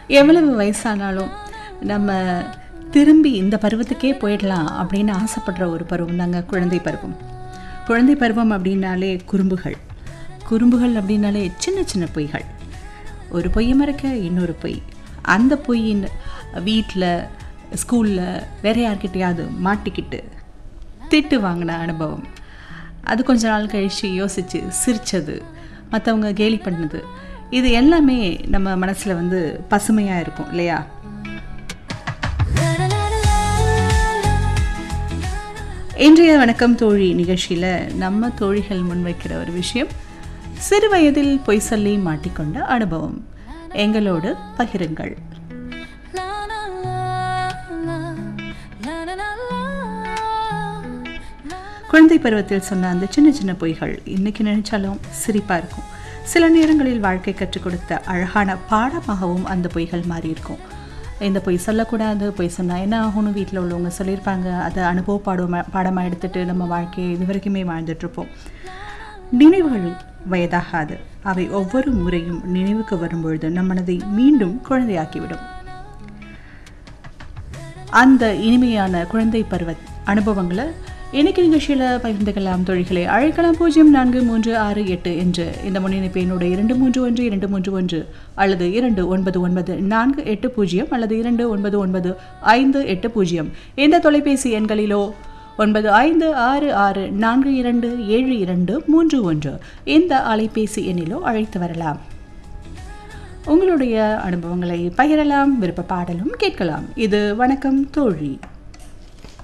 எவ்வளவு வயசானாலும் நம்ம திரும்பி இந்த பருவத்துக்கே போயிடலாம் அப்படின்னு ஆசைப்படுற ஒரு பருவம் தாங்க குழந்தை பருவம் குழந்தை பருவம் அப்படின்னாலே குறும்புகள் குறும்புகள் அப்படின்னாலே சின்ன சின்ன பொய்கள் ஒரு பொய்யை மறைக்க இன்னொரு பொய் அந்த பொய்யின் வீட்டில் ஸ்கூலில் வேற யார்கிட்டயாவது மாட்டிக்கிட்டு திட்டு வாங்கின அனுபவம் அது கொஞ்ச நாள் கழித்து யோசித்து சிரித்தது மற்றவங்க கேலி பண்ணது இது எல்லாமே நம்ம மனசில் வந்து பசுமையாக இருக்கும் இல்லையா இன்றைய வணக்கம் தோழி நிகழ்ச்சியில் நம்ம தோழிகள் முன்வைக்கிற ஒரு விஷயம் சிறு வயதில் பொய் சொல்லி மாட்டிக்கொண்ட அனுபவம் எங்களோடு பகிருங்கள் குழந்தை பருவத்தில் சொன்ன அந்த சின்ன சின்ன பொய்கள் இன்னைக்கு நினைச்சாலும் சிரிப்பாக இருக்கும் சில நேரங்களில் வாழ்க்கை கற்றுக் கொடுத்த அழகான பாடமாகவும் அந்த பொய்கள் மாறி இருக்கும் இந்த பொய் சொல்லக்கூடாது பொய் சொன்னால் என்ன ஆகும்னு வீட்டில் உள்ளவங்க சொல்லியிருப்பாங்க அதை அனுபவ பாடம் பாடமாக எடுத்துட்டு நம்ம வாழ்க்கையை இது வரைக்குமே வாழ்ந்துட்டுருப்போம் நினைவுகள் வயதாகாது அவை ஒவ்வொரு முறையும் நினைவுக்கு வரும்பொழுது நம் மனதை மீண்டும் குழந்தையாக்கிவிடும் அந்த இனிமையான குழந்தை பருவ அனுபவங்களை இன்னைக்கு நிகழ்ச்சியில் பகிர்ந்துக்கலாம் தொழில்களை அழைக்கலாம் பூஜ்ஜியம் நான்கு மூன்று ஆறு எட்டு என்று இந்த முன்னிணைப்பு என்னோட இரண்டு மூன்று ஒன்று இரண்டு மூன்று ஒன்று அல்லது இரண்டு ஒன்பது ஒன்பது நான்கு எட்டு பூஜ்ஜியம் அல்லது இரண்டு ஒன்பது ஒன்பது ஐந்து எட்டு பூஜ்ஜியம் இந்த தொலைபேசி எண்களிலோ ஒன்பது ஐந்து ஆறு ஆறு நான்கு இரண்டு ஏழு இரண்டு மூன்று ஒன்று இந்த அலைபேசி எண்ணிலோ அழைத்து வரலாம் உங்களுடைய அனுபவங்களை பகிரலாம் விருப்ப பாடலும் கேட்கலாம் இது வணக்கம் தோழி